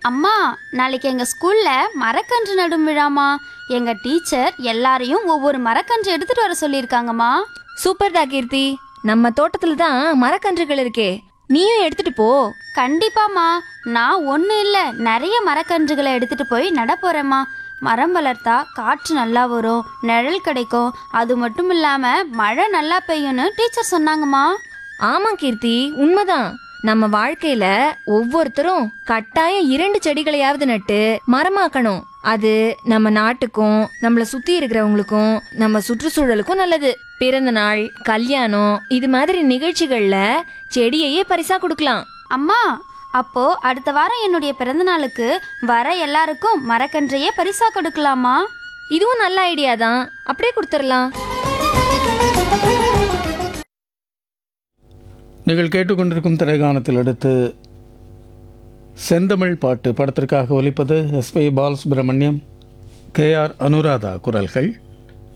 அம்மா நாளைக்கு எங்க ஸ்கூல்ல மரக்கன்று நடும் விழாமா எங்க டீச்சர் எல்லாரையும் ஒவ்வொரு மரக்கன்று எடுத்துட்டு வர சொல்லியிருக்காங்கம்மா சூப்பர்டா கீர்த்தி நம்ம தோட்டத்துல தான் மரக்கன்றுகள் இருக்கே நீயும் எடுத்துட்டு போ கண்டிப்பாம்மா நான் ஒன்று இல்லை நிறைய மரக்கன்றுகளை எடுத்துட்டு போய் நட போறேம்மா மரம் வளர்த்தா காற்று நல்லா வரும் நிழல் கிடைக்கும் அது மட்டும் இல்லாம மழை நல்லா பெய்யும்னு டீச்சர் சொன்னாங்கம்மா ஆமா கீர்த்தி உண்மைதான் நம்ம வாழ்க்கையில ஒவ்வொருத்தரும் கட்டாயம் இரண்டு செடிகளையாவது நட்டு மரமாக்கணும் அது நம்ம நாட்டுக்கும் நம்மள சுத்தி இருக்கிறவங்களுக்கும் நம்ம சுற்றுச்சூழலுக்கும் நல்லது பிறந்த நாள் கல்யாணம் இது மாதிரி நிகழ்ச்சிகள்ல செடியையே பரிசா கொடுக்கலாம் அம்மா அப்போ அடுத்த வாரம் என்னுடைய பிறந்த நாளுக்கு வர எல்லாருக்கும் மரக்கன்றையே பரிசா கொடுக்கலாமா இதுவும் நல்ல ஐடியா தான் அப்படியே கொடுத்துடலாம் நீங்கள் கேட்டுக்கொண்டிருக்கும் திரைகாணத்தில் அடுத்து செந்தமிழ் பாட்டு படத்திற்காக ஒலிப்பது SP Balasubrahmanyam K R Anuradha குரல்கள்